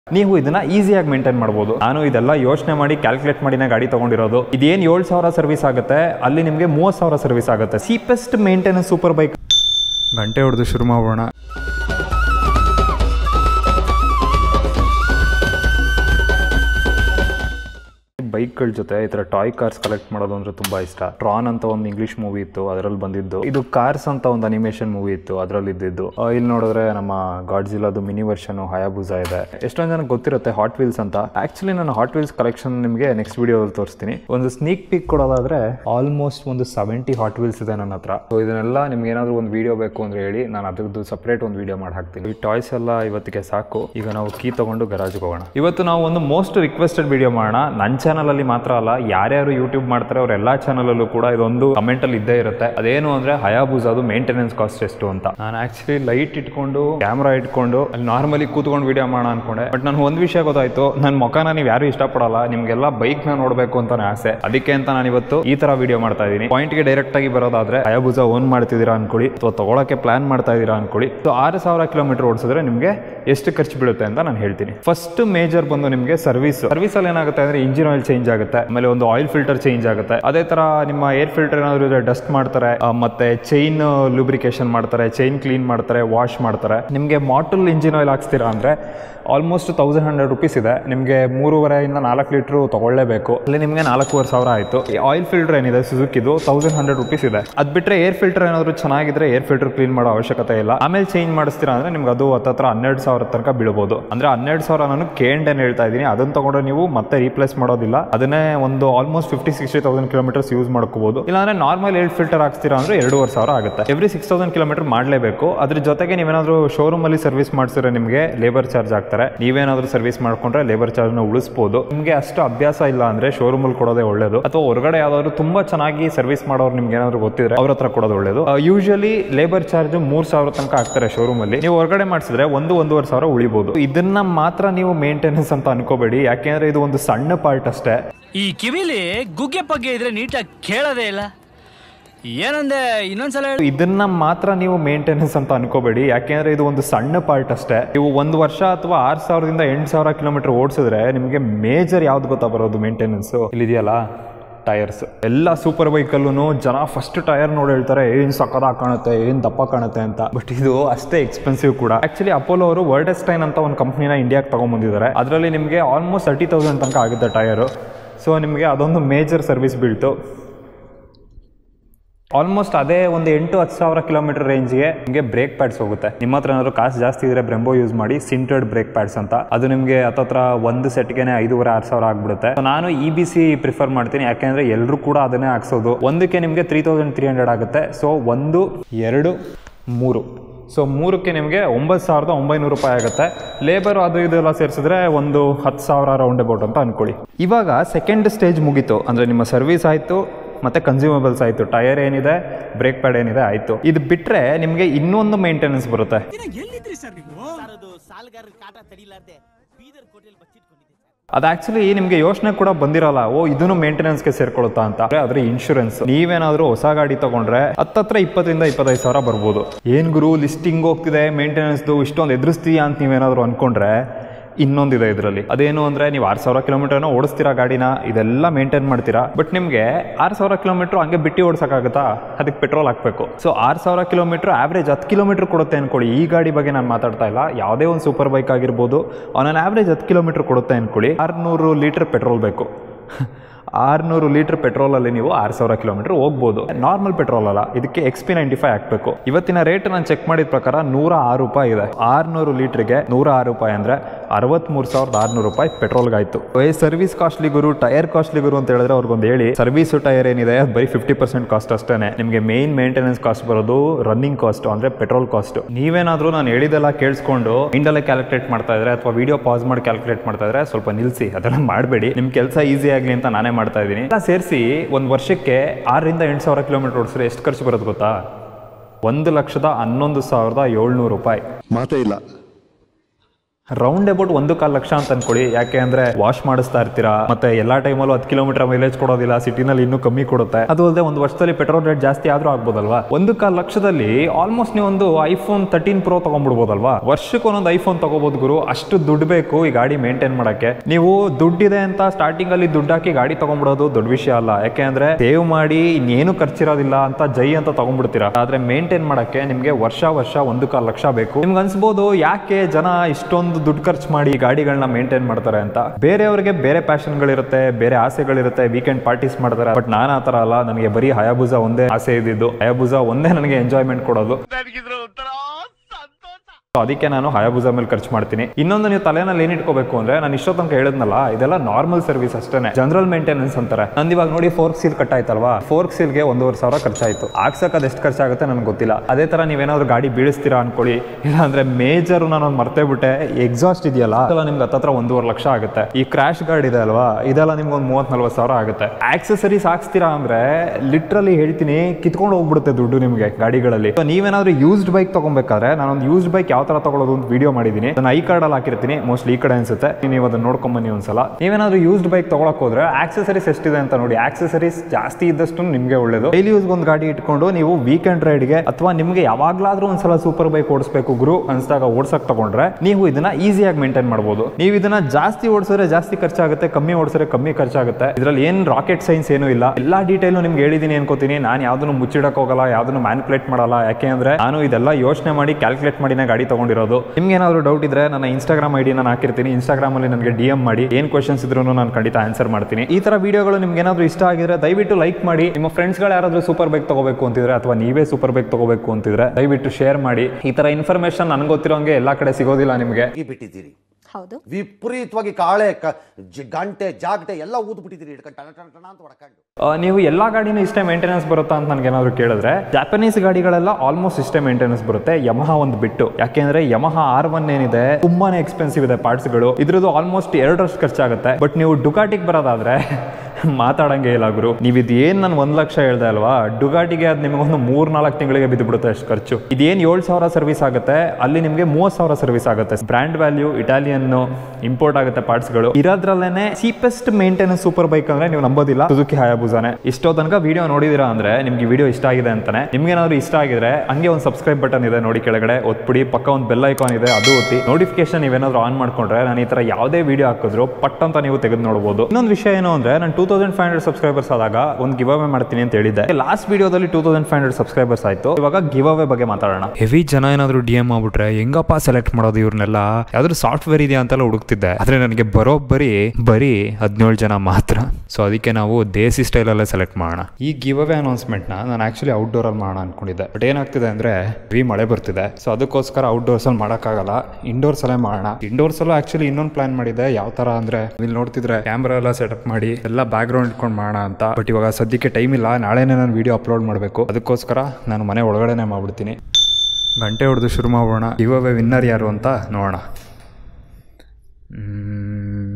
ನೀವು ಇದನ್ನ ಈಸಿಯಾಗಿ ಮೇಂಟೈನ್ ಮಾಡ್ಬೋದು ನಾನು ಇದೆಲ್ಲ ಯೋಚನೆ ಮಾಡಿ ಕ್ಯಾಲ್ಕುಲೇಟ್ ಮಾಡಿನೇ ಗಾಡಿ ತಗೊಂಡಿರೋದು ಇದೇನು ಏಳು ಸಾವಿರ ಸರ್ವಿಸ್ ಆಗುತ್ತೆ ಅಲ್ಲಿ ನಿಮಗೆ ಮೂವತ್ತು ಸಾವಿರ ಸರ್ವಿಸ್ ಆಗುತ್ತೆ ಚೀಪೆಸ್ಟ್ ಮೇಂಟೆನೆನ್ಸ್ ಸೂಪರ್ ಬೈಕ್ ಗಂಟೆ ಹೊಡೆದು ಶುರು ಮಾಡೋಣ ಬೈಕ್ಗಳ ಜೊತೆ ಈ ಥರ ಟಾಯ್ ಕಾರ್ಸ್ ಕಲೆಕ್ಟ್ ಮಾಡೋದು ಅಂದ್ರೆ ತುಂಬಾ ಇಷ್ಟ ಟ್ರಾನ್ ಅಂತ ಒಂದು ಇಂಗ್ಲಿಷ್ ಮೂವಿ ಇತ್ತು ಅದರಲ್ಲಿ ಬಂದಿದ್ದು ಇದು ಕಾರ್ಸ್ ಅಂತ ಒಂದು ಅನಿಮೇಷನ್ ಮೂವಿ ಇತ್ತು ಅದರಲ್ಲಿ ಇದ್ದಿದ್ದು ಆ, ಇಲ್ಲಿ ನೋಡಿದ್ರೆ ನಮ್ಮ ಗಾಡ್ಜಿಲಾದು ಮಿನಿ ವರ್ಷನ್ ಹಯಾಬುಜಾ ಇದೆ ಎಷ್ಟೊಂದು ಜನಕ್ಕೆ ಗೊತ್ತಿರುತ್ತೆ ಹಾಟ್ ವೀಲ್ಸ್ ಅಂತ ಆಕ್ಚುಲಿ ನಾನು ಹಾಟ್ ವೀಲ್ಸ್ ಕಲೆಕ್ಷನ್ ನಿಮಗೆ ನೆಕ್ಸ್ಟ್ ವಿಡಿಯೋದಲ್ಲಿ ತೋರಿಸ್ತೀನಿ ಒಂದು ಸ್ನೀಕ್ ಪೀಕ್ ಕೊಡೋದಾದ್ರೆ ಆಲ್ಮೋಸ್ಟ್ ಒಂದು ಸೆವೆಂಟಿ ಹಾಟ್ ವೀಲ್ಸ್ ಇದೆ ನನ್ನ ಹತ್ರ ಸೊ ಇದನ್ನೆಲ್ಲ ನಿಮ್ಗೆ ಏನಾದ್ರು ಒಂದು ವಿಡಿಯೋ ಬೇಕು ಅಂದ್ರೆ ಹೇಳಿ ನಾನು ಅದ್ರದ್ದು ಸಪ್ರೇಟ್ ಒಂದು ವಿಡಿಯೋ ಮಾಡಿ ಹಾಕ್ತೀನಿ ಈ ಟಾಯ್ಸ್ ಎಲ್ಲ ಇವತ್ತಿಗೆ ಸಾಕು ಈಗ ನಾವು ಕೀ ತಗೊಂಡು ಗರಾಜ್ಗೆ ಹೋಗೋಣ ಇವತ್ತು ನಾವು ಒಂದು ಮೋಸ್ಟ್ ರಿಕ್ವೆಸ್ಟೆಡ್ ವಿಡಿಯೋ ಮಾಡೋಣ ನನ್ನ ಚಾನಲ್ ಅಲ್ಲಿ ಮಾತ್ರ ಅಲ್ಲ ಯಾರ್ಯಾರು ಯೂಟ್ಯೂಬ್ ಮಾಡ್ತಾರೆ ಅವ್ರ ಎಲ್ಲಾ ಚಾನಲ್ ಅಲ್ಲೂ ಕೂಡ ಇದೊಂದು ಕಮೆಂಟ್ ಅಲ್ಲಿ ಇದ್ದೇ ಇರುತ್ತೆ ಅದೇನು ಅಂದ್ರೆ ಹಯಾಬೂಸ್ ಅದು ಮೇಂಟೆನೆನ್ಸ್ ಕಾಸ್ಟ್ ಎಷ್ಟು ಅಂತ ನಾನು ಆಕ್ಚುಲಿ ಲೈಟ್ ಇಟ್ಕೊಂಡು ಕ್ಯಾಮ್ರಾ ಇಟ್ಕೊಂಡು ಅಲ್ಲಿ ನಾರ್ಮಲಿ ಕೂತ್ಕೊಂಡು ವಿಡಿಯೋ ಮಾಡೋಣ ಅನ್ಕೊಂಡೆ ಬಟ್ ನನ್ಗೆ ಒಂದು ವಿಷಯ ಗೊತ್ತಾಯ್ತು ನನ್ನ ಮುಖನ ನೀವು ಯಾರು ಇಷ್ಟಪಡಲ್ಲ ನಿಮ್ಗೆಲ್ಲ ಬೈಕ್ ನ ನೋಡ್ಬೇಕು ಅಂತಾನೆ ಆಸೆ ಅದಕ್ಕೆ ಅಂತ ನಾನು ಇವತ್ತು ಈ ತರ ವಿಡಿಯೋ ಮಾಡ್ತಾ ಇದ್ದೀನಿ ಪಾಯಿಂಟ್ ಗೆ ಡೈರೆಕ್ಟ್ ಆಗಿ ಬರೋದಾದ್ರೆ ಹಯಾಬೂಸ ಓನ್ ಮಾಡ್ತಿದ್ದೀರಾ ಅನ್ಕೊಳ್ಳಿ ಅಥವಾ ತಗೊಳಕ್ಕೆ ಪ್ಲಾನ್ ಮಾಡ್ತಾ ಇದೀರಾ ಅನ್ಕೊಳ್ಳಿ ಸೊ ಆರು ಸಾವಿರ ಕಿಲೋಮೀಟರ್ ಓಡಿಸಿದ್ರೆ ನಿಮಗೆ ಎಷ್ಟು ಖರ್ಚು ಬೀಳುತ್ತೆ ಅಂತ ನಾನು ಹೇಳ್ತೀನಿ ಫಸ್ಟ್ ಮೇಜರ್ ಬಂದು ನಿಮಗೆ ಸರ್ವಿಸ್ ಸರ್ವಿಸ್ ಅಲ್ಲಿ ಏನಾಗುತ್ತೆ ಅಂದ್ರೆ ಇಂಜಿನ್ ಆಯಿಲ್ ಚೇಂಜ್ ಆಗುತ್ತೆ ಆಮೇಲೆ ಒಂದು ಆಯಿಲ್ ಫಿಲ್ಟರ್ ಚೇಂಜ್ ಆಗುತ್ತೆ ಅದೇ ತರ ನಿಮ್ಮ ಏರ್ ಫಿಲ್ಟರ್ ಏನಾದ್ರು ಇದ್ರೆ ಡಸ್ಟ್ ಮಾಡ್ತಾರೆ ಆ, ಮತ್ತೆ ಚೈನ್ ಲೂಬ್ರಿಕೇಶನ್ ಮಾಡ್ತಾರೆ ಚೈನ್ ಕ್ಲೀನ್ ಮಾಡ್ತಾರೆ ವಾಶ್ ಮಾಡ್ತಾರೆ ನಿಮಗೆ ಮಾಟಲ್ ಇಂಜಿನ್ ಆಯಿಲ್ ಹಾಕ್ಸ್ತೀರಾ ಅಂದ್ರೆ ಆಲ್ಮೋಸ್ಟ್ ತೌಸಂಡ್ ಹಂಡ್ರೆಡ್ ರುಪೀಸ್ ಇದೆ ನಿಮಗೆ ಮೂರುವರೆಯಿಂದ ನಾಲ್ಕು ಲೀಟ್ರು ತಗೊಳ್ಳೇಬೇಕು ಅಲ್ಲಿ ನಿಮಗೆ ನಾಲ್ಕೂವರೆ ಸಾವಿರ ಆಯಿತು ಈ ಆಯಿಲ್ ಫಿಲ್ಟರ್ ಏನಿದೆ ಸುಜುಕಿದು ತೌಸಂಡ್ ಹಂಡ್ರೆಡ್ ರುಪೀಸ್ ಇದೆ ಅದು ಬಿಟ್ಟರೆ ಏರ್ ಫಿಲ್ಟರ್ ಏನಾದರೂ ಚೆನ್ನಾಗಿದ್ರೆ ಏರ್ ಫಿಲ್ಟರ್ ಕ್ಲೀನ್ ಮಾಡೋ ಅವಶ್ಯಕತೆ ಇಲ್ಲ ಆಮೇಲೆ ಚೇಂಜ್ ಮಾಡಿಸ್ತೀರಾ ಅಂದ್ರೆ ನಿಮ್ಗೆ ಅದು ಹತ್ತತ್ರ ಹನ್ನೆರಡು ಸಾವಿರ ತನಕ ಬೀಳ್ಬೋದು ಅಂದ್ರೆ ಹನ್ನೆರಡು ಸಾವಿರ ನಾನು ಕೆ ಎಂಡ್ ಏನು ಹೇಳ್ತಾ ಇದ್ದೀನಿ ಅದನ್ನ ತಗೊಂಡ್ರೆ ನೀವು ಮತ್ತೆ ರೀಪ್ಲೇಸ್ ಮಾಡೋದಿಲ್ಲ ಅದನ್ನೇ ಒಂದು almost fifty sixty thousand kilometres use ಮಾಡ್ಕೋಬಹುದು ಇಲ್ಲಾಂದ್ರೆ ನಾರ್ಮಲ್ ಏರ್ ಫಿಲ್ಟರ್ ಹಾಕ್ಸ್ತೀರಾ ಅಂದ್ರೆ ಎರಡೂವರೆ ಸಾವಿರ ಆಗುತ್ತೆ ಎವ್ರಿ ಸಿಕ್ಸ್ ತೌಸಂಡ್ ಕಿಲೋಮೀಟರ್ ಮಾಡಲೇಬೇಕು ಅದ್ರ ಜೊತೆಗೆ ನೀವೇನಾದ್ರೂ ಶೋರೂಮ್ ಅಲ್ಲಿ ಸರ್ವಿಸ್ ಮಾಡಿಸಿದ್ರೆ ನಿಮಗೆ ಲೇಬರ್ ಚಾರ್ಜ್ ಆಗ್ತಾರೆ ನೀವೇನಾದ್ರೂ ಸರ್ವಿಸ್ ಮಾಡ್ಕೊಂಡ್ರೆ ಲೇಬರ್ ಚಾರ್ಜ್ ನ ಉಳಿಸಬಹುದು ನಿಮಗೆ ಅಷ್ಟು ಅಭ್ಯಾಸ ಇಲ್ಲ ಅಂದ್ರೆ ಶೋರೂಮ್ ಅಲ್ಲಿ ಕೊಡೋದೇ ಒಳ್ಳೇದು ಅಥವಾ ಹೊರಗಡೆ ಯಾವ್ದಾದ್ರು ತುಂಬಾ ಚೆನ್ನಾಗಿ ಸರ್ವಿಸ್ ಮಾಡೋರು ನಿಮ್ಗೆ ಏನಾದ್ರು ಗೊತ್ತಿದ್ರೆ ಅವ್ರ ಹತ್ರ ಕೊಡೋದು ಒಳ್ಳೇದು ಯೂಶಲಿ ಲೇಬರ್ ಚಾರ್ಜ್ ಮೂರ್ ಸಾವಿರ ತನಕ ಆಗ್ತಾರೆ ಶೋರೂಮ್ ಅಲ್ಲಿ ನೀವು ಹೊರಗಡೆ ಮಾಡಿಸಿದ್ರೆ ಒಂದು ಒಂದೂವರೆ ಸಾವಿರ ಉಳಿಬಹುದು ಇದನ್ನ ಮಾತ್ರ ನೀವು ಮೇಂಟೆನೆನ್ಸ್ ಅಂತ ಅನ್ಕೋಬೇಡಿ ಯಾಕೆಂದ್ರೆ ಇದು ಒಂದು ಸಣ್ಣ ಪಾರ್ಟ್ ಅಷ್ಟೇ ಈ ಕಿವಿಲಿ ಗುಗ್ಗೆ ಪಗ್ಗೆ ಇದ್ರೆ ನೀಟಾಗಿ ಕೇಳೋದೇ ಇಲ್ಲ ಏನಂದೆ ಇನ್ನೊಂದ್ಸಲ ಹೇಳು ಇದನ್ನ ಮಾತ್ರ ನೀವು ಮೇಂಟೆನೆನ್ಸ್ ಅಂತ ಅನ್ಕೋಬೇಡಿ ಯಾಕೆಂದ್ರೆ ಇದು ಒಂದು ಸಣ್ಣ ಪಾರ್ಟ್ ಅಷ್ಟೇ ನೀವು ಒಂದು ವರ್ಷ ಅಥವಾ ಆರ್ ಸಾವಿರದಿಂದ ಎಂಟು ಸಾವಿರ ಕಿಲೋಮೀಟರ್ ಓಡಿಸಿದ್ರೆ ನಿಮಗೆ ಮೇಜರ್ ಯಾವ್ದು ಗೊತ್ತಾ ಬರೋದು ಮೇಂಟೆನೆನ್ಸ್ ಇಲ್ಲಿದೆಯಲ್ಲ ಟೈರ್ಸ್ ಎಲ್ಲ ಸೂಪರ್ ಬೈಕಲ್ಲೂ ಜನ ಫಸ್ಟ್ ಟೈರ್ ನೋಡಿ ಹೇಳ್ತಾರೆ ಏನ್ ಸಕ್ಕದಾಗ ಕಾಣುತ್ತೆ ಏನ್ ದಪ್ಪ ಕಾಣುತ್ತೆ ಅಂತ ಬಟ್ ಇದು ಅಷ್ಟೇ ಎಕ್ಸ್ಪೆನ್ಸಿವ್ ಕೂಡ ಆಕ್ಚುಲಿ ಅಪೋಲೋ ಅವರು ವರ್ಡೆಸ್ಟೈನ್ ಅಂತ ಒಂದು ಕಂಪ್ನಿನ ಇಂಡಿಯಾಗೆ ತಗೊಂಡ್ಬಂದಿದ್ದಾರೆ ಅದರಲ್ಲಿ ನಿಮಗೆ ಆಲ್ಮೋಸ್ಟ್ ತರ್ಟಿ ತೌಸಂಡ್ ತನಕ ಆಗುತ್ತೆ ಟೈರು ಸೊ ನಿಮಗೆ ಅದೊಂದು ಮೇಜರ್ ಸರ್ವಿಸ್ ಬೀಳ್ತು ಆಲ್ಮೋಸ್ಟ್ ಅದೇ ಒಂದು ಎಂಟು ಹತ್ತು ಸಾವಿರ ಕಿಲೋಮೀಟರ್ ರೇಂಜ್ಗೆ ನಿಮಗೆ ಬ್ರೇಕ್ ಪ್ಯಾಡ್ಸ್ ಹೋಗುತ್ತೆ ನಿಮ್ಮ ಹತ್ರ ಏನಾದ್ರು ಕಾಸು ಜಾಸ್ತಿ ಇದ್ರೆ ಬ್ರೆಂಬೋ ಯೂಸ್ ಮಾಡಿ ಸಿಂಟರ್ಡ್ ಬ್ರೇಕ್ ಪ್ಯಾಡ್ಸ್ ಅಂತ ಅದು ನಿಮಗೆ ಹತ್ತತ್ರ ಒಂದು ಸೆಟ್ಗೆನೆ ಐದೂವರೆ ಆರು ಸಾವಿರ ಆಗ್ಬಿಡುತ್ತೆ So ನಾನು ಇ ಬಿ ಸಿ ಪ್ರಿಫರ್ ಮಾಡ್ತೀನಿ ಯಾಕೆಂದ್ರೆ ಎಲ್ಲರೂ ಕೂಡ ಅದನ್ನೇ ಹಾಕ್ಸೋದು ಒಂದಕ್ಕೆ ನಿಮಗೆ ತ್ರೀ ತೌಸಂಡ್ ತ್ರೀ ಹಂಡ್ರೆಡ್ ಆಗುತ್ತೆ ಸೊ ಒಂದು ಎರಡು ಮೂರು ಸೊ ಮೂರಕ್ಕೆ ನಿಮಗೆ ಒಂಬತ್ತು ಸಾವಿರದ ಒಂಬೈನೂರು ರೂಪಾಯಿ ಆಗುತ್ತೆ ಲೇಬರ್ ಅದು ಇದೆಲ್ಲ ಸೇರಿಸಿದ್ರೆ ಒಂದು ಹತ್ತು ಸಾವಿರ ರೌಂಡ್ ಅಬೌಟ್ ಅಂತ ಅನ್ಕೊಳ್ಳಿ ಇವಾಗ ಸೆಕೆಂಡ್ ಸ್ಟೇಜ್ ಮುಗೀತು ಅಂದರೆ ನಿಮ್ಮ ಸರ್ವಿಸ್ ಆಯಿತು ಮತ್ತೆ ಕನ್ಸ್ಯೂಮಬಲ್ಸ್ ಆಯಿತು ಟೈರ್ ಏನಿದೆ ಬ್ರೇಕ್ ಪ್ಯಾಡ್ ಏನಿದೆ ಆಯಿತು ಇದು ಬಿಟ್ಟರೆ ನಿಮಗೆ ಇನ್ನೊಂದು ಮೇಂಟೆನೆನ್ಸ್ ಬರುತ್ತೆ ಅದು ಸಾಲಗಾರರ ಕಾಟ ತಡಿಲಾರ್ದೆ ಬೀದರ್ ಕೋಟೆಲ್ ಬಚ್ಚಿಟ್ಕೊಂಡಿದ್ದೆ ಸರ್ ಅದು ಆಕ್ಚುಲಿ ನಿಮಗೆ ಯೋಚನೆ ಕೂಡ ಬಂದಿರಲ್ಲ ಓ ಇದನ್ನು ಮೇಂಟೆನೆನ್ಸ್ಗೆ ಸೇರ್ಕೊಳುತ್ತಾ ಅಂತ ಅದ್ರ ಇನ್ಶೂರೆನ್ಸ್ ನೀವೇನಾದ್ರೂ ಹೊಸ ಗಾಡಿ ತಗೊಂಡ್ರೆ ಹತ್ತತ್ರ ಇಪ್ಪತ್ತರಿಂದ ಇಪ್ಪತ್ತೈದು ಸಾವಿರ ಬರ್ಬೋದು ಏನ್ ಗುರು ಲಿಸ್ಟಿಂಗ್ ಹೋಗ್ತಿದೆ ಮೇಂಟೆನೆನ್ಸ್ದು ಇಷ್ಟೊಂದು ಎದುರಿಸ್ತೀಯಾ ಅಂತ ನೀವೇನಾದ್ರೂ ಅನ್ಕೊಂಡ್ರೆ ಇನ್ನೊಂದಿದೆ ಇದರಲ್ಲಿ ಅದೇನು ಅಂದ್ರೆ ನೀವು ಆರು ಸಾವಿರ ಕಿಲೋಮೀಟರ್ನ ಓಡಿಸ್ತೀರಾ ಗಾಡಿನ ಇದೆಲ್ಲ ಮೇಂಟೈನ್ ಮಾಡ್ತೀರಾ ಬಟ್ ನಿಮಗೆ ಆರು ಸಾವಿರ ಕಿಲೋಮೀಟರ್ ಹಂಗೆ ಬಿಟ್ಟು ಓಡಿಸೋಕ್ಕಾಗತ್ತಾ ಅದಕ್ಕೆ ಪೆಟ್ರೋಲ್ ಹಾಕಬೇಕು ಸೊ ಆರು ಸಾವಿರ ಕಿಲೋಮೀಟರ್ ಆವ್ರೇಜ್ ಹತ್ತು ಕಿಲೋಮೀಟರ್ ಕೊಡುತ್ತೆ ಅನ್ಕೊಳ್ಳಿ ಈ ಗಾಡಿ ಬಗ್ಗೆ ನಾನು ಮಾತಾಡ್ತಾ ಇಲ್ಲ ಯಾವುದೇ ಒಂದು ಸೂಪರ್ ಬೈಕ್ ಆಗಿರ್ಬೋದು ಅವನ ಆವ್ರೇಜ್ ಹತ್ತು ಕಿಲೋಮೀಟರ್ ಕೊಡುತ್ತೆ ಅನ್ಕೊಳ್ಳಿ ಆರುನೂರು ಲೀಟರ್ ಪೆಟ್ರೋಲ್ ಬೇಕು ಆರುನೂರು ಲೀಟರ್ ಪೆಟ್ರೋಲಲ್ಲಿ ನೀವು ಆರು ಸಾವಿರ ಕಿಲೋಮೀಟರ್ ಹೋಗ್ಬೋದು ನಾರ್ಮಲ್ ಪೆಟ್ರೋಲ್ ಅಲ್ಲ ಇದಕ್ಕೆ ಎಕ್ಸ್ ಪಿ ನೈಂಟಿ ಫೈವ್ ಹಾಕಬೇಕು ಇವತ್ತಿನ ರೇಟ್ ನಾನು ಚೆಕ್ ಮಾಡಿದ ಪ್ರಕಾರ ನೂರ ಆರು ರೂಪಾಯಿ ಇದೆ ಆರುನೂರು ಲೀಟ್ರಿಗೆ ನೂರ ಆರು ರೂಪಾಯಿ ಅಂದರೆ ಅರವತ್ತ್ಮೂರು ಸಾವಿರದ ಆರುನೂರು ರೂಪಾಯಿ ಪೆಟ್ರೋಲ್ಗೆ ಆಯಿತು ಏ ಸರ್ವಿಸ್ ಕಾಸ್ಟ್ಲಿ ಗುರು ಟೈರ್ ಕಾಸ್ಟ್ಲಿ ಗುರು ಅಂತ ಹೇಳಿದ್ರೆ ಅವ್ರಿಗೊಂದು ಹೇಳಿ ಸರ್ವಿಸ್ ಟೈರ್ ಏನಿದೆ ಅದು ಬರೀ ಫಿಫ್ಟಿ ಪರ್ಸೆಂಟ್ ಕಾಸ್ಟ್ ಅಷ್ಟೇ ನಿಮಗೆ ಮೇನ್ ಮೇಂಟೆನೆನ್ಸ್ ಕಾಸ್ಟ್ ಬರೋದು ರನ್ನಿಂಗ್ ಕಾಸ್ಟ್ ಅಂದರೆ ಪೆಟ್ರೋಲ್ ಕಾಸ್ಟ್ ನೀವೇನಾದರೂ ನಾನು ಹೇಳಿದೆಲ್ಲ ಕೇಳಿಸ್ಕೊಂಡು ಇಂಡಲ್ಲೇ ಕ್ಯಾಲ್ಕುಲೇಟ್ ಮಾಡ್ತಾ ಇದ್ರೆ ಅಥವಾ ವಿಡಿಯೋ ಪಾಸ್ ಮಾಡಿ ಕ್ಯಾಲ್ಕುಲೇಟ್ ಮಾಡ್ತಾ ಇದ್ರೆ ಸ್ವಲ್ಪ ನಿಲ್ಲಿಸಿ ಅದೆಲ್ಲ ಮಾಡಬೇಡಿ ನಿಮ್ಮ ಕೆಲಸ ಈಸಿ ಆಗಲಿ ಅಂತ ನಾನೇ ಮಾಡ್ತಾ ಇದ್ದೀನಿ ಎಲ್ಲ ಸೇರಿಸಿ ಒಂದು ವರ್ಷಕ್ಕೆ ಆರರಿಂದ ಎಂಟು ಸಾವಿರ ಕಿಲೋಮೀಟರ್ ಓಡಿಸಿದ್ರೆ ಎಷ್ಟು ಖರ್ಚು ಬರೋದು ಗೊತ್ತಾ ಒಂದು ಲಕ್ಷದ ಹನ್ನೊಂದು ಸಾವಿರದ ಏಳ್ನೂರು ರೂಪಾಯಿ ಮಾತೇ ಇಲ್ಲ ರೌಂಡ್ ಅಬೌಟ್ ಒಂದು ಕಾಲು ಲಕ್ಷ ಅಂತ ಅನ್ಕೊಳ್ಳಿ ಯಾಕೆ ಅಂದ್ರೆ ವಾಶ್ ಮಾಡಿಸ್ತಾ ಇರ್ತೀರಾ ಮತ್ತೆ ಎಲ್ಲಾ ಟೈಮಲ್ಲೂ ಹತ್ತು ಕಿಲೋಮೀಟರ್ ಮೈಲೇಜ್ ಕೊಡೋದಿಲ್ಲ ಸಿಟಿನಲ್ಲಿ ಇನ್ನೂ ಕಮ್ಮಿ ಕೊಡುತ್ತೆ ಅದು ಅಲ್ಲದೆ ಒಂದು ವರ್ಷದಲ್ಲಿ ಪೆಟ್ರೋಲ್ ರೇಟ್ ಜಾಸ್ತಿ ಆದ್ರೂ ಆಗ್ಬೋದಲ್ವಾ ಒಂದು ಕಾಲು ಲಕ್ಷದಲ್ಲಿ ಆಲ್ಮೋಸ್ಟ್ ನೀವು ಒಂದು ಐಫೋನ್ ತರ್ಟೀನ್ ಪ್ರೋ ತಗೊಂಡ್ಬಿಡ್ಬೋದಲ್ವಾ ವರ್ಷಕ್ಕೆ ಒಂದೊಂದು ಐಫೋನ್ ತಗೋಬಹುದು ಗುರು ಅಷ್ಟು ದುಡ್ಡು ಬೇಕು ಈ ಗಾಡಿ ಮೇಂಟೈನ್ ಮಾಡಕ್ಕೆ ನೀವು ದುಡ್ಡಿದೆ ಅಂತ ಸ್ಟಾರ್ಟಿಂಗ್ ಅಲ್ಲಿ ದುಡ್ಡು ಹಾಕಿ ಗಾಡಿ ತಗೊಂಡ್ಬಿಡೋದು ದೊಡ್ಡ ವಿಷಯ ಅಲ್ಲ ಯಾಕೆ ಅಂದ್ರೆ ಸೇವ್ ಮಾಡಿ ಇನ್ನೇನು ಖರ್ಚಿರೋದಿಲ್ಲ ಅಂತ ಜೈ ಅಂತ ತಗೊಂಡ್ಬಿಡ್ತೀರಾ ಆದ್ರೆ ಮೇಂಟೈನ್ ಮಾಡಕ್ಕೆ ನಿಮ್ಗೆ ವರ್ಷ ವರ್ಷ ಒಂದು ಕಾಲು ಲಕ್ಷ ಬೇಕು ನಿಮ್ಗೆ ಅನ್ಸ್ಬೋದು ಯಾಕೆ ಜನ ಇಷ್ಟೊಂದು ದುಡ್ಡು ಖರ್ಚು ಮಾಡಿ ಗಾಡಿಗಳನ್ನ ಮೇಂಟೈನ್ ಮಾಡ್ತಾರೆ ಅಂತ ಬೇರೆಯವ್ರಿಗೆ ಬೇರೆ ಪ್ಯಾಷನ್ಗಳಿರುತ್ತೆ ಬೇರೆ ಆಸೆಗಳಿರುತ್ತೆ ವೀಕೆಂಡ್ ಪಾರ್ಟೀಸ್ ಮಾಡ್ತಾರೆ ಬಟ್ ನಾನು ಆ ಥರ ಅಲ್ಲ ನನಗೆ ಬರೀ ಹಯಾಬುಜಾ ಒಂದೇ ಆಸೆ ಇದ್ದಿದ್ದು ಹಯಾಬುಜಾ ಒಂದೇ ನನಗೆ ಎಂಜಾಯ್ಮೆಂಟ್ ಕೊಡೋದು So ಅದಕ್ಕೆ ನಾನು ಹಯಾಬುಜಾ ಮೇಲೆ ಖರ್ಚು ಮಾಡ್ತೀನಿ ಇನ್ನೊಂದು ನೀವು ತಲೆನಲ್ಲಿ ಏನ್ ಇಟ್ಕೋಬೇಕು ಅಂದ್ರೆ ನಾನು ಇಷ್ಟೋ ತನಕ ಹೇಳಿದ್ನಲ್ಲ ಇದೆಲ್ಲ ನಾರ್ಮಲ್ ಸರ್ವಿಸ್ ಅಷ್ಟೇನೆ ಜನರಲ್ ಮೇಂಟೆನೆನ್ಸ್ ಅಂತಾರೆ ನಂದು ಇವಾಗ ನೋಡಿ ಫೋರ್ಕ್ ಸೀಲ್ ಕಟ್ ಆಯ್ತಲ್ವಾ ಫೋರ್ಕ್ ಸೀಲ್ಗೆ ಒಂದೂವರೆ ಸಾವಿರ ಖರ್ಚಾಯ್ತು ಹಾಕ್ಸಕ್ ಅದು ಎಷ್ಟು ಖರ್ಚಾಗುತ್ತೆ ನನಗೆ ಗೊತ್ತಿಲ್ಲ ಅದೇ ತರ ನೀವೇನಾದ್ರೂ ಗಾಡಿ ಬೀಳಿಸ್ತೀರಾ ಅನ್ಕೊಳ್ಳಿ ಇಲ್ಲ ಅಂದ್ರೆ ಮೇಜರ್ ನಾನು ಮರ್ತೇ ಬಿಟ್ಟೆ ಎಕ್ಸಾಸ್ಟ್ ಇದೆಯಲ್ಲ ಅದೆಲ್ಲ ನಿಮ್ಗೆ ಹತ್ತತ್ರ ಒಂದೂವರೆ ಲಕ್ಷ ಆಗುತ್ತೆ ಈ ಕ್ರಾಶ್ ಗಾರ್ಡ್ ಇದೆ ಅಲ್ವಾ ಇದೆಲ್ಲ ನಿಮ್ಗೆ ಒಂದು ಮೂವತ್ ನಲ್ವತ್ತು ಸಾವಿರ ಆಗುತ್ತೆ ಆಕ್ಸೆಸರೀಸ್ ಹಾಕ್ಸ್ತೀರಾ ಅಂದ್ರೆ ಲಿಟ್ರಲಿ ಹೇಳ್ತೀನಿ ಕಿತ್ಕೊಂಡು ಹೋಗ್ಬಿಡುತ್ತೆ ದುಡ್ಡು ನಿಮಗೆ ಗಾಡಿಗಳಲ್ಲಿ So ನೀವೇನಾದ್ರೂ ಯೂಸ್ಡ್ ಬೈಕ್ ತಗೊಬೇಕಾದ್ರೆ ನಾನೊಂದು ಯೂಸ್ಡ್ ಬೈಕ್ ಯಾವ ತರ ತಗೊಳ್ಳೋದು ಅಂತ ವಿಡಿಯೋ ಮಾಡಿದ್ದೀನಿ ನಾನು ಐ ಕಾರ್ಡ್ ಅಲ್ಲಿ ಹಾಕಿರ್ತೀನಿ ಮೋಸ್ಟ್ಲಿ ಈ ಕಡೆ ಅನ್ಸುತ್ತೆ ನೀವು ಅದನ್ನ ನೋಡ್ಕೊಂಡ್ ಬನ್ನಿ ಒಂದ್ಸಲ ನೀವೇನಾದ್ರೂ ಯೂಸ್ಡ್ ಬೈಕ್ ತಗೊಳಕ್ ಹೋದ್ರೆ ಆಕ್ಸೆಸರೀಸ್ ಎಷ್ಟಿದೆ ಅಂತ ನೋಡಿ ಆಕ್ಸೆಸರೀಸ್ ಜಾಸ್ತಿ ಇದ್ದಷ್ಟು ನಿಮ್ಗೆ ಒಳ್ಳೇದು ಡೈಲಿ ಯೂಸ್ ಒಂದು ಗಾಡಿ ಇಟ್ಕೊಂಡು ನೀವು ವೀಕೆಂಡ್ ರೈಡ್ಗೆ ಅಥವಾ ನಿಮ್ಗೆ ಯಾವಾಗ್ಲಾದ್ರೂ ಒಂದ್ಸಲ ಸೂಪರ್ ಬೈಕ್ ಓಡಿಸ್ಬೇಕು ಗುರು ಅನ್ಸ್ದಾಗ ಓಡ್ಸಕ್ ತಗೊಂಡ್ರೆ ನೀವು ಇದನ್ನ ಈಸಿಯಾಗಿ ಮೇಂಟೈನ್ ಮಾಡ್ಬೋದು ನೀವು ಇದನ್ನ ಜಾಸ್ತಿ ಓಡಿಸಿದ್ರೆ ಜಾಸ್ತಿ ಖರ್ಚಾಗುತ್ತೆ ಕಮ್ಮಿ ಓಡಿಸಿದ್ರೆ ಕಮ್ಮಿ ಖರ್ಚಾಗುತ್ತೆ ಇದ್ರಲ್ಲಿ ಏನ್ ರಾಕೆಟ್ ಸೈನ್ಸ್ ಏನೂ ಇಲ್ಲ ಎಲ್ಲಾ ಡೀಟೇಲು ನಿಮ್ಗೆ ಹೇಳಿದೀನಿ ಅನ್ಕೋತೀನಿ ನಾನು ಯಾವ್ದನ್ನು ಮುಚ್ಚಿಡಕ್ ಹೋಗಲ್ಲ ಯಾವ್ದನ್ನು ಮ್ಯಾನ್ಪುಲೇಟ್ ಮಾಡಲ್ಲ ಯಾಕೆ ಅಂದ್ರೆ ನಾನು ಇದೆಲ್ಲ ಯೋಚನೆ ಮಾಡಿ ಕ್ಯಾಲ್ಕುಲೇಟ್ ಮಾಡಿನೇ ಗಾಡಿ ತಗೊಂಡಿರೋದು ನಿಮ್ಗೆ ಏನಾದ್ರು ಡೌಟ್ ಇದ್ರೆ ನನ್ನ ಇನ್ಸ್ಟಾಗ್ರಾಮ್ ಐಡಿ ನಾನು ಹಾಕಿರ್ತೀನಿ ಇನ್ಸ್ಟಾಗ್ರಾಮ್ ಅಲ್ಲಿ ನನಗೆ ಡಿ ಎಂ ಮಾಡಿ ಏನ್ ಕ್ವಶನ್ಸ್ ಇದ್ರು ನಾನು ಖಂಡಿತ ಆನ್ಸರ್ ಮಾಡ್ತೀನಿ ಈ ತರ ವಿಡಿಯೋಗಳು ನಿಮ್ಗೆ ಏನಾದ್ರು ಇಷ್ಟ ಆಗಿದ್ರೆ ದಯವಿಟ್ಟು ಲೈಕ್ ಮಾಡಿ ನಿಮ್ಮ ಫ್ರೆಂಡ್ಸ್ಗಳು ಯಾರಾದ್ರೂ ಸೂಪರ್ ಬೈಕ್ ತಗೋಬೇಕು ಅಂತಿದ್ರೆ ಅಥವಾ ನೀವೇ ಸೂಪರ್ ಬೈಕ್ ತಗೋಬೇಕು ಅಂತಿದ್ರೆ ದಯವಿಟ್ಟು ಶೇರ್ ಮಾಡಿ ಈ ತರ ಇನ್ಫಾರ್ಮೇಶನ್ ನನ್ಗೆ ಗೊತ್ತಿರೋಂಗೆ ಎಲ್ಲಾ ಕಡೆ ಸಿಗೋದಿಲ್ಲ ನಿಮಗೆ ಬಿಟ್ಟಿದ್ದೀರಿ ಹೌದು ವಿಪರೀತವಾಗಿ ಕಾಳೆ ಕ- ಜ- ಗಂಟೆ ಜಾಗಟೆ ಎಲ್ಲ ಊದು ಬಿಟ್ಟಿದ್ದೀರಿ ಹಿಡ್ಕೊಂಡು ಟಣ ಟಣ ಟಣ ಅಂತ ಹೊಡ್ಕೊಂಡು ಆ, ನೀವು ಎಲ್ಲಾ ಗಾಡಿನೂ ಇಷ್ಟೇ ಮೇಂಟೆನೆನ್ಸ್ ಬರುತ್ತಾ ಅಂತ ನನಗೆ ಏನಾದ್ರು ಕೇಳಿದ್ರೆ ಜಾಪನೀಸ್ ಗಾಡಿಗಳೆಲ್ಲ ಆಲ್ಮೋಸ್ಟ್ ಇಷ್ಟೇ ಮೇಂಟೆನೆನ್ಸ್ ಬರುತ್ತೆ ಯಮಹ ಒಂದು ಬಿಟ್ಟು ಯಾಕೆಂದ್ರೆ ಯಮಹ ಆರ್ ಒನ್ ಏನಿದೆ ತುಂಬಾನೇ ಎಕ್ಸ್ಪೆನ್ಸಿವ್ ಇದೆ ಪಾರ್ಟ್ಸ್ಗಳು ಇದ್ರದ್ದು ಆಲ್ಮೋಸ್ಟ್ ಎರಡರಷ್ಟು ಖರ್ಚಾಗುತ್ತೆ ಬಟ್ ನೀವು ಡುಕಾಟಿಗೆ ಬರೋದಾದ್ರೆ ಮಾತಾಡಂಗೆ ಇಲ್ಲ ಗುರು ನೀವು ಇದು ಏನ್ ನಾನು ಒಂದ್ ಲಕ್ಷ ಹೇಳ್ದೆ ಅಲ್ವಾ ಡುಗಾಟಿಗೆ ಅದು ನಿಮಗೆ ಒಂದು ಮೂರ್ ನಾಲ್ಕು ತಿಂಗಳಿಗೆ ಬಿದ್ದು ಬಿಡುತ್ತೆ ಅಷ್ಟು ಖರ್ಚು ಇದೇನ್ ಏಳು ಸಾವಿರ ಸರ್ವಿಸ್ ಆಗುತ್ತೆ ಅಲ್ಲಿ ನಿಮಗೆ ಮೂವತ್ತು ಸಾವಿರ ಸರ್ವಿಸ್ ಆಗುತ್ತೆ ಬ್ರ್ಯಾಂಡ್ ವ್ಯಾಲ್ಯೂ ಇಟಾಲಿಯನ್ ಇಂಪೋರ್ಟ್ ಆಗುತ್ತೆ ಪಾರ್ಟ್ಸ್ಗಳು ಇರೋದ್ರಲ್ಲೇನೆ ಚೀಪೆಸ್ಟ್ ಮೇಂಟೆನೆನ್ಸ್ ಸೂಪರ್ ಬೈಕ್ ಅಂದ್ರೆ ನೀವು ನಂಬೋದಿಲ್ಲ ಸುಜುಕಿ ಹಯಾಬುಜಾನೆ ಇಷ್ಟೋ ತನಕ ವಿಡಿಯೋ ನೋಡಿದಿರಾ ಅಂದ್ರೆ ನಿಮ್ಗೆ ವಿಡಿಯೋ ಇಷ್ಟ ಆಗಿದೆ ಅಂತಾನೆ ನಿಮ್ಗೆ ಏನಾದ್ರು ಇಷ್ಟ ಆಗಿದ್ರೆ ಹಂಗೆ ಒಂದು ಸಬ್ಸ್ಕ್ರೈಬ್ ಬಟನ್ ಇದೆ ನೋಡಿ ಕೆಳಗಡೆ ಒತ್ಬಿಡಿ ಪಕ್ಕ ಒಂದು ಬೆಲ್ ಐಕಾನ್ ಇದೆ ಅದು ಒತ್ತಿ ನೋಟಿಫಿಕೇಶನ್ ನೀವೇನಾದ್ರು ಆನ್ ಮಾಡ್ಕೊಂಡ್ರೆ ನಾನು ಈ ತರ ಯಾವುದೇ ವಿಡಿಯೋ ಹಾಕಿದ್ರು ಪಟ್ ಅಂತ ನೀವು ತೆಗೆದು ನೋಡಬಹುದು ಇನ್ನೊಂದು ವಿಷಯ ಏನು ಅಂದ್ರೆ ನಾನು two thousand five hundred subscribers ಆದಾಗ ಒಂದು ಗಿವ್ ಅವೇ ಮಾಡ್ತೀನಿ ಅಂತ ಹೇಳಿದ್ದೆ ಲಾಸ್ಟ್ ವಿಡಿಯೋದಲ್ಲಿ two thousand five hundred subscribers ಆಯ್ತು ಇವಾಗ ಗಿವ್ ಅವೇ ಬಗ್ಗೆ ಮಾತಾಡೋಣ ಹೆವಿ ಜನ ಏನಾದ್ರು ಡಿ ಎಂ ಆಗ್ಬಿಟ್ರೆ ಹೆಂಗಪ್ಪ ಸೆಲೆಕ್ಟ್ ಮಾಡೋದು ಇವ್ರನ್ನೆಲ್ಲ ಯಾವ್ದಾದ್ರು ಸಾಫ್ಟ್ವೇರ್ ಇದೆಯಾ ಅಂತೆಲ್ಲ ಹುಡುಕ್ತಿದ್ದೆ ಆದ್ರೆ ನನಗೆ ಬರೋಬ್ಬರಿ ಬರೀ ಹದಿನೇಳು ಜನ ಮಾತ್ರ ಸೊ ಅದಕ್ಕೆ ನಾವು ದೇಸಿ ಸ್ಟೈಲಲ್ಲೇ ಸೆಲೆಕ್ಟ್ ಮಾಡೋಣ ಈ ಗಿವ್ ಅವೇ ಅನೌನ್ಸ್ಮೆಂಟ್ನ ನಾನು ಆಕ್ಚುಲಿ ಔಟ್ಡೋರಲ್ಲಿ ಮಾಡೋಣ ಅನ್ಕೊಂಡಿದ್ದೆ ಬಟ್ ಏನಾಗ್ತಿದೆ ಅಂದ್ರೆ ಹೆವಿ ಮಳೆ ಬರ್ತಿದೆ ಸೊ ಅದಕ್ಕೋಸ್ಕರ ಔಟ್ಡೋರ್ಸಲ್ಲಿ ಮಾಡೋಕ್ಕಾಗಲ್ಲ ಇಂಡೋರ್ಸ್ ಅಲ್ಲೇ ಮಾಡೋಣ ಇಂಡೋರ್ಸ್ ಅಲ್ಲೂ ಆಕ್ಚುಲಿ ಇನ್ನೊಂದು ಪ್ಲಾನ್ ಮಾಡಿದೆ ಯಾವ ತರ ಅಂದ್ರೆ ಇಲ್ಲಿ ನೋಡ್ತಿದ್ರೆ ಕ್ಯಾಮ್ರಾ ಎಲ್ಲ ಸೆಟಪ್ ಮಾಡಿ ಎಲ್ಲ ಬ್ಯಾಕ್ ಗ್ರೌಂಡ್ ಇಟ್ಕೊಂಡು ಮಾಡೋಣ ಅಂತ ಬಟ್ ಇವಾಗ ಸದ್ಯಕ್ಕೆ ಟೈಮ್ ಇಲ್ಲ ನಾಳೆನೇ ನಾನು ವಿಡಿಯೋ ಅಪ್ಲೋಡ್ ಮಾಡಬೇಕು ಅದಕ್ಕೋಸ್ಕರ ನಾನು ಮನೆ ಒಳಗಡೆನೆ ಮಾಡ್ಬಿಡ್ತೀನಿ ಗಂಟೆ ಹೊಡೆದು ಶುರು ಮಾಡೋಣ ಗಿವ್ ಅವೇ ವಿನ್ನರ್ ಯಾರು ಅಂತ ನೋಡೋಣ ಮ್ಮ್.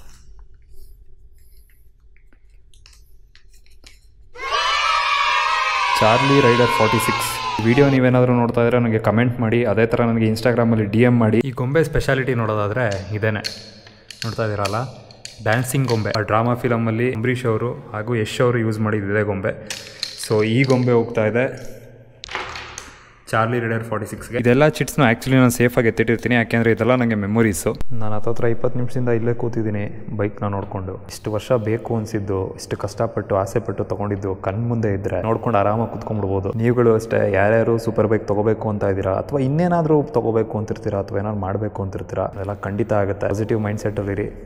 Charlie rider forty six video ನೀವೇನಾದರೂ ನೋಡ್ತಾ ಇದ್ರೆ ನನಗೆ ಕಮೆಂಟ್ ಮಾಡಿ ಅದೇ ಥರ ನನಗೆ ಇನ್ಸ್ಟಾಗ್ರಾಮಲ್ಲಿ ಡಿ ಎಮ್ ಮಾಡಿ ಈ ಗೊಂಬೆ ಸ್ಪೆಷಾಲಿಟಿ ನೋಡೋದಾದರೆ ಇದೇನೆ ನೋಡ್ತಾ ಇದ್ದೀರಲ್ಲ ಡ್ಯಾನ್ಸಿಂಗ್ ಗೊಂಬೆ ಆ ಡ್ರಾಮಾ ಫಿಲಮಲ್ಲಿ ಅಂಬರೀಷ್ ಅವರು ಹಾಗೂ ಯಶ್ ಅವರು ಯೂಸ್ ಮಾಡಿದ್ದಿದೆ ಗೊಂಬೆ ಸೊ ಈ ಗೊಂಬೆ ಹೋಗ್ತಾ ಇದೆ ಚಾರ್ಲಿ ರೇಡರ್ ಫಾರ್ಟಿ ಸಿಕ್ಸ್ಗೆ ಇದೆಲ್ಲ ಚಿಟ್ಸ್ನ ಆ್ಯಕ್ಚುಲಿ ನಾನು ಸೇಫಾಗಿ ಎತ್ತಿಟ್ಟಿರ್ತೀನಿ ಯಾಕೆಂದರೆ ಇದೆಲ್ಲ ನನಗೆ ಮೆಮೊರೀಸು ನಾನು ಹತ್ತತ್ರ ಇಪ್ಪತ್ತು ನಿಮಿಷದಿಂದ ಇಲ್ಲೇ ಕೂತಿದ್ದೀನಿ ಬೈಕ್ನ ನೋಡಿಕೊಂಡು ಇಷ್ಟು ವರ್ಷ ಬೇಕು ಅನಿಸಿದ್ದು ಇಷ್ಟು ಕಷ್ಟಪಟ್ಟು ಆಸೆ ಪಟ್ಟು ತೊಗೊಂಡಿದ್ದು ಕಣ್ ಮುಂದೆ ಇದ್ದರೆ ನೋಡ್ಕೊಂಡು ಆರಾಮಾಗಿ ಕುತ್ಕೊಂಡ್ಬಿಡ್ಬೋದು ನೀವುಗಳು ಅಷ್ಟೇ ಯಾರ್ಯಾರು ಸೂಪರ್ ಬೈಕ್ ತೊಗೋಬೇಕು ಅಂತ ಇದ್ದೀರಾ ಅಥವಾ ಇನ್ನೇನಾದರೂ ತೊಗೋಬೇಕು ಅಂತಿರ್ತೀರಾ ಅಥವಾ ಏನಾದ್ರು ಮಾಡಬೇಕು ಅಂತಿರ್ತೀರಾ ಅದೆಲ್ಲ ಖಂಡಿತ ಆಗುತ್ತೆ ಪಾಸಿಟಿವ್ ಮೈಂಡ್ ಸೆಟ್ಟಲ್ಲಿರಿ